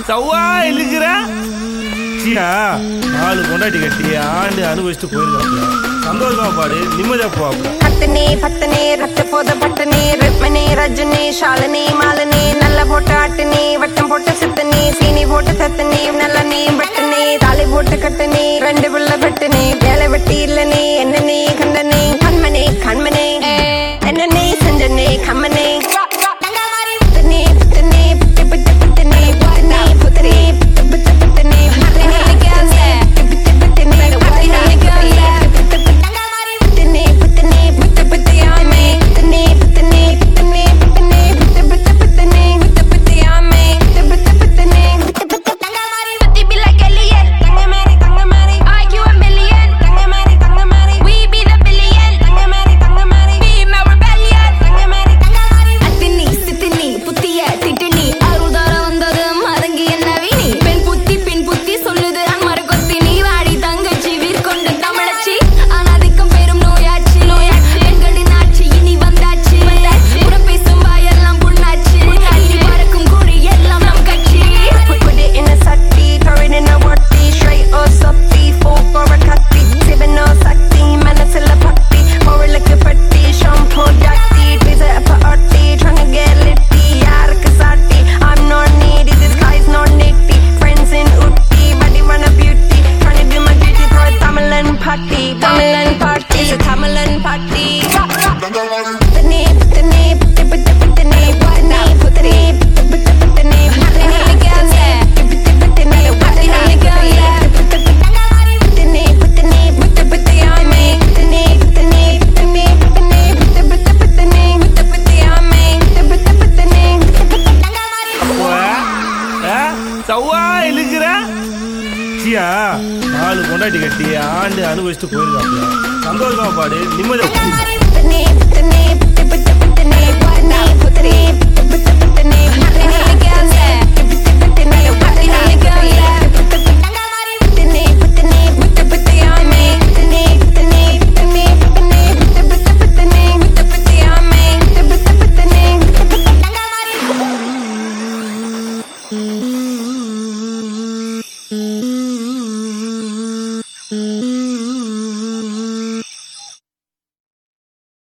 சவ்வா இழுக்கிற சீனா நாலு கொண்டாட்டி கட்டி ஆண்டு அனுபவிச்சுட்டு போயிருக்காங்க சந்தோஷமா பாடு நிம்மதியா போவாப்ல கத்தனே பத்தனே ரத்த போத பட்டனே ரித்மனே ரஜனே ஷாலனே மாலனே நல்ல போட்டு ஆட்டுனே வட்டம் போட்டு சித்தனே சீனி போட்டு தத்தனே நல்ல நீ பட்டனே தாலி போட்டு கட்டனே ரெண்டு பிள்ள பட்டனே வேலை வெட்டி இல்லனே என்னனே கண்டனே கண்மனே கண்மனே என்னனே செஞ்சனே கம்மனே புத்தனே புத்தனே புத்து புத்து புத்தனே புத்தனே புத்தனே புத்து புத்து புத்தனே புத்தனே புத்து புத்தனே புத்து புத்தனே புத்தனே புத்து புத்தியாமே புத்தனே புத்தனே புத்தனே புத்தனே புத்து புத்து புத்தனே புத்து புத்தியாமே புத்து புத்து புத்தனே புத்து புத்து Putty be like alien. Thangamari Thangamari IQ a million. Thangamari Thangamari We be the billion. Thangamari Thangamari Be my rebellion. Thangamari Thangamari அத்தினி சித்தினி புத்திய திட்டினி அருள்தார வந்தது மறங்கி என்ன வீணி பெண் புத்தி பின் புத்தி சொல்லுது அன்மறு கொத்தி நீ வாடி தங்கச்சி வீர்கொண்டு தமிழச்சி அனாதிக்கும் பெரும் நோயாட்சி நோயாட்சி பெண்களின் ஆட்சி இனி வந்தாச்சு வந்தாச்சு கூட பேசும் வாயெல்லாம் புண்ணாச்சு அள்ளி பறக்கும் குழி எல்லாம் நம் கட்சி Put, put it in a sati, throw it in a wati, straight or soppy, full for a cutty, sipping no sati, മനസ്സില ഭക്തി, മുകളിലേക്ക് പെട്ടി, shampoo ഡാറ്റി, tweezer അപ്പ ഒട്ടി, tryna get litty, arc സാട്ടി, I'm not needy, this guy's not nitty, friends in Utti, body wanna beauty, tryna do my duty for a Tamilan party, Tamilan party, it's a Tamilan party. പുത്തനെ, പുത്തനെ, പുത്ത് പുത്ത് പുത്തനെ, പുത്തനെ, പുത്തനെ, പുത്ത് പുത്ത് പുത്തനെ, പുത്തനെ, പുത്തനെ, പുത്ത് പുത്തനെ, പുത്തനെ, പുത്തനെ, പുത്തനെ, പുത്ത് പുത്തയാമേ, പുത്തനെ, പുത്തനെ, പുത്തനെ, പുത്തനെ, പുത്ത് പുത്ത് പുത്തനെ, പുത്ത് പുത്തയാമേ, പുത്ത് പുത്ത് പുത്തനെ, പുത്ത് പുത്ത് சவ்வா இழுக்கிற சீனா நாலு கொண்டாட்டி கட்டி ஆண்டு அனுபவிச்சுட்டு போயிருக்காங்க சந்தோஷமா பாடு நிம்மதியா புத்தனே